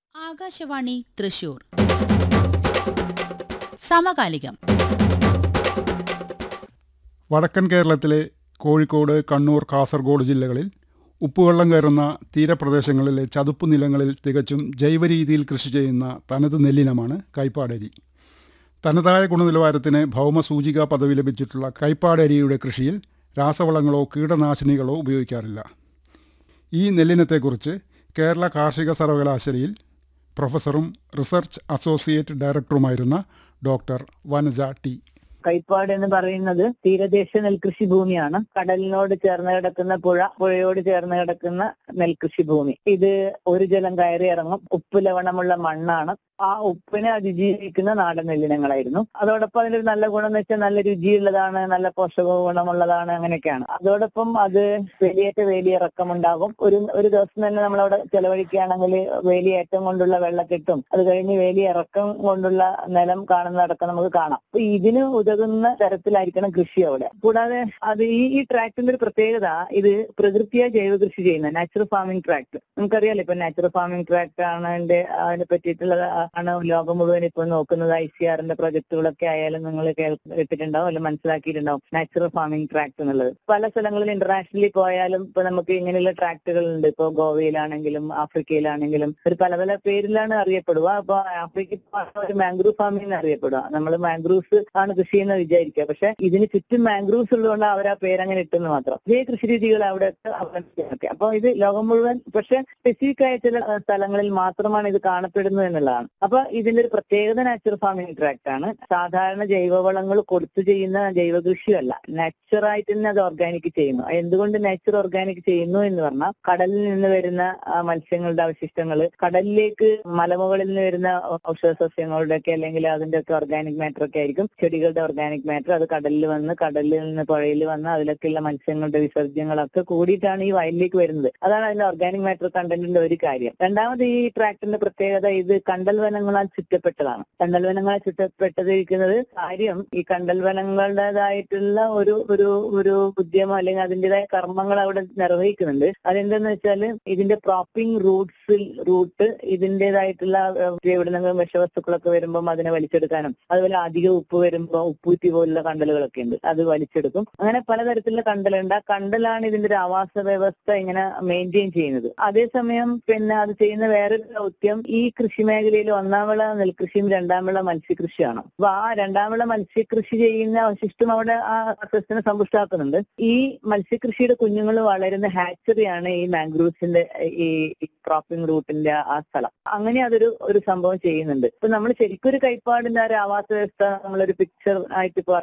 ആകാശവാണി തൃശൂർ സമകാലികം വടക്കൻ കേരളത്തിലെ കോഴിക്കോട് കണ്ണൂർ കാസർഗോഡ് ജില്ലകളിൽ ഉപ്പുവെള്ളം കയറുന്ന തീരപ്രദേശങ്ങളിലെ ചതുപ്പു നിലങ്ങളിൽ തികച്ചും ജൈവരീതിയിൽ കൃഷി ചെയ്യുന്ന തനത് നെല്ലിനമാണ് കൈപ്പാടരി തനതായ ഗുണനിലവാരത്തിന് ഭൗമസൂചിക പദവി ലഭിച്ചിട്ടുള്ള കൈപ്പാടരിയുടെ കൃഷിയിൽ രാസവളങ്ങളോ കീടനാശിനികളോ ഉപയോഗിക്കാറില്ല ഈ നെല്ലിനത്തെക്കുറിച്ച് കേരള കാർഷിക സർവകലാശാലയിൽ പ്രൊഫസറും റിസർച്ച് അസോസിയേറ്റ് ഡയറക്ടറുമായിരുന്ന ഡോക്ടർ വനജ ടി കൈപ്പാട് എന്ന് പറയുന്നത് തീരദേശ നെൽകൃഷി ഭൂമിയാണ് കടലിനോട് ചേർന്ന് കിടക്കുന്ന പുഴ പുഴയോട് ചേർന്ന് കിടക്കുന്ന നെൽകൃഷി ഭൂമി ഇത് ഒരു ജലം കയറി ഇറങ്ങും ഉപ്പ് ലവണമുള്ള മണ്ണാണ് ആ ഉപ്പിനെ അതിജീവിക്കുന്ന നാടൻ നെല്ലിനങ്ങളായിരുന്നു അതോടൊപ്പം അതിനൊരു നല്ല ഗുണം എന്ന് വെച്ചാൽ നല്ല രുചിയുള്ളതാണ് നല്ല പോഷക ഗുണമുള്ളതാണ് അങ്ങനെയൊക്കെയാണ് അതോടൊപ്പം അത് വേലിയേറ്റ വേലിയിറക്കമുണ്ടാകും ഒരു ഒരു ദിവസം തന്നെ നമ്മളവിടെ ചെലവഴിക്കുകയാണെങ്കിൽ വേലിയേറ്റം കൊണ്ടുള്ള വെള്ളക്കെട്ടും അത് കഴിഞ്ഞ് വേലിയിറക്കം കൊണ്ടുള്ള നിലം കാണുന്നതടക്കം നമുക്ക് കാണാം അപ്പൊ ഇതിന് ഉതകുന്ന തരത്തിലായിരിക്കണം കൃഷി അവിടെ കൂടാതെ അത് ഈ ഈ ട്രാക്ടിന്റെ ഒരു പ്രത്യേകത ഇത് പ്രകൃതിയ ജൈവ കൃഷി ചെയ്യുന്ന നാച്ചുറൽ ഫാമിംഗ് ട്രാക്ട് നമുക്കറിയാലോ ഇപ്പൊ നാച്ചുറൽ ഫാമിംഗ് ട്രാക്ട് ആണ് അതിന്റെ അതിനെ പറ്റിയിട്ടുള്ള ആണ് ലോകം മുഴുവൻ ഇപ്പോൾ നോക്കുന്നത് ഐ സി ആറിന്റെ പ്രൊജക്ടുകളൊക്കെ ആയാലും നിങ്ങൾ കേട്ടിട്ടുണ്ടാവും അല്ലെങ്കിൽ മനസ്സിലാക്കിയിട്ടുണ്ടാവും നാച്ചുറൽ ഫാമിംഗ് ട്രാക്ട് എന്നുള്ളത് പല സ്ഥലങ്ങളിൽ ഇന്റർനാഷണലി പോയാലും ഇപ്പൊ നമുക്ക് ഇങ്ങനെയുള്ള ട്രാക്ടുകൾ ഉണ്ട് ഇപ്പൊ ഗോവയിലാണെങ്കിലും ആഫ്രിക്കയിലാണെങ്കിലും ഒരു പല പല പേരിലാണ് അറിയപ്പെടുക അപ്പൊ ആഫ്രിക്കയിൽ ഒരു മാംഗ്രൂവ് ഫാമിംഗ് എന്ന് അറിയപ്പെടുക നമ്മൾ മാംഗ്രൂവ്സ് ആണ് കൃഷി ചെയ്യുന്നത് വിചാരിക്കുക പക്ഷെ ഇതിന് ചുറ്റും മാംഗ്രൂവ്സ് ഉള്ളതുകൊണ്ട് അവർ ആ പേര് അങ്ങനെ ഇട്ടെന്ന് മാത്രം ഇതേ കൃഷി രീതികൾ അവിടെ അവലംബിക്കുകയൊക്കെ അപ്പൊ ഇത് ലോകം മുഴുവൻ പക്ഷെ സ്പെസിഫിക് ആയ ചില ഏഹ്, സ്ഥലങ്ങളിൽ മാത്രമാണ് ഇത് കാണപ്പെടുന്നത് എന്നുള്ളതാണ് അപ്പൊ ഇതിന്റെ ഒരു പ്രത്യേകത നാച്ചുറൽ ഫാമിംഗ് ട്രാക്ട് ആണ് സാധാരണ ജൈവവളങ്ങൾ കൊടുത്തു ചെയ്യുന്ന ജൈവ കൃഷിയല്ല നാച്ചുറായിട്ട് തന്നെ അത് ഓർഗാനിക് ചെയ്യുന്നു എന്തുകൊണ്ട് നാച്ചുറൽ ഓർഗാനിക് ചെയ്യുന്നു എന്ന് പറഞ്ഞാൽ കടലിൽ നിന്ന് വരുന്ന ആ, മത്സ്യങ്ങളുടെ അവശിഷ്ടങ്ങൾ കടലിലേക്ക് മലമുകളിൽ നിന്ന് വരുന്ന ഔഷധ സസ്യങ്ങളുടെ ഒക്കെ അല്ലെങ്കിൽ അതിന്റെ ഒക്കെ ഓർഗാനിക് മാറ്റർ ഒക്കെ ആയിരിക്കും ചെടികളുടെ ഓർഗാനിക് മാറ്റർ അത് കടലിൽ വന്ന് കടലിൽ നിന്ന് പുഴയിൽ വന്ന് അതിലൊക്കെയുള്ള മത്സ്യങ്ങളുടെ വിസർജ്യങ്ങളൊക്കെ കൂടിയിട്ടാണ് ഈ വയലിലേക്ക് വരുന്നത് അതാണ് അതിന്റെ ഓർഗാനിക് മാറ്റർ കണ്ടന്റിന്റെ ഒരു കാര്യം രണ്ടാമത് ഈ ട്രാക്ടിന്റെ പ്രത്യേകത ഇത് കണ്ടൽ വനങ്ങളാൽ ചുറ്റപ്പെട്ടതാണ് കണ്ടൽ വനങ്ങളാൽ ചുറ്റപ്പെട്ടതിരിക്കുന്നത് കാര്യം ഈ കണ്ടൽ വനങ്ങളുടേതായിട്ടുള്ള ഒരു ഒരു ഒരു ഉദ്യമം അല്ലെങ്കിൽ അതിന്റേതായ കർമ്മങ്ങൾ അവിടെ നിർവഹിക്കുന്നുണ്ട് അതെന്തെന്ന് വെച്ചാൽ ഇതിന്റെ പ്രോപ്പിംഗ് റൂട്ട്സിൽ റൂട്ട് ഇതിന്റേതായിട്ടുള്ള ഏഹ്, എവിടുന്നെങ്കിലും വിഷവസ്തുക്കളൊക്കെ വരുമ്പോൾ അതിനെ വലിച്ചെടുക്കാനും അതുപോലെ അധിക ഉപ്പ് വരുമ്പോൾ ഉപ്പൂറ്റി പോലുള്ള കണ്ടലുകളൊക്കെ ഉണ്ട് അത് വലിച്ചെടുക്കും അങ്ങനെ പലതരത്തിലുള്ള കണ്ടലുണ്ട് ആ കണ്ടലാണ് ഇതിന്റെ ഒരു ആവാസ വ്യവസ്ഥ ഇങ്ങനെ മെയിൻറ്റെയിൻ ചെയ്യുന്നത് അതേസമയം പിന്നെ അത് ചെയ്യുന്ന വേറൊരു ദൗത്യം ഈ കൃഷി മേഖലയിൽ ഒന്നാം വിള നെൽകൃഷിയും രണ്ടാം വിള മത്സ്യകൃഷിയാണ് അപ്പൊ ആ രണ്ടാം വിള മത്സ്യകൃഷി ചെയ്യുന്ന അവശിഷ്ടം അവിടെ ആ സസ്യത്തിനെ സമ്പുഷ്ടാക്കുന്നുണ്ട് ഈ മത്സ്യകൃഷിയുടെ കുഞ്ഞുങ്ങൾ വളരുന്ന ഹാച്ചറിയാണ് ഈ മാംഗ്രൂവ്സിന്റെ ഈ ക്രോപ്പിംഗ് റൂട്ടിന്റെ ആ സ്ഥലം അങ്ങനെ അതൊരു ഒരു സംഭവം ചെയ്യുന്നുണ്ട് ഇപ്പൊ നമ്മൾ ശരിക്കും ഒരു കൈപ്പാടിന്റെ ആ ഒരു ആവാസ വ്യവസ്ഥ നമ്മളൊരു പിക്ചർ ആയിട്ട് ഇപ്പൊ